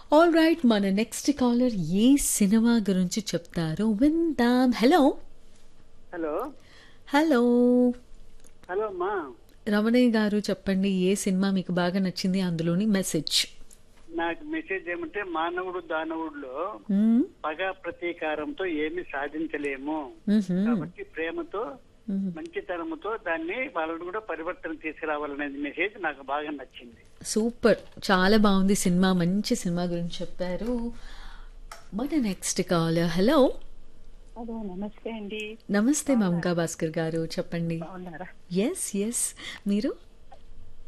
All right మన next caller ఏ సినిమా గురించి చెప్తారో విందాం హలో హలో హలో హలో అమ్మా రమణయ్య గారు చెప్పండి ఏ సినిమా మీకు బాగా నచ్చింది అందులోని మెసేజ్ నాకు మెసేజ్ ఏమంటే మానవుడు దానవుడిలో మ్మ్. పగ ప్రతీకారంతో ఏమి సాధించలేము మ్హూ. కాబట్టి ప్రేమతో మ్మ్. మంచితనముతో దాన్ని వాళ్ళని కూడా పరివర్తన తీసుకురావాలనేది మెసేజ్ నాకు బాగా నచ్చింది సూపర్ చాలా బాగుంది సినిమా మంచి సినిమా గురించి చెప్పారు మన నెక్స్ట్ కాలర్ హలో హలో నమస్తే అండి నమస్తే మమకా భాస్కర్ గారు చెప్పండి బాగున్నారా ఎస్ ఎస్ మీరు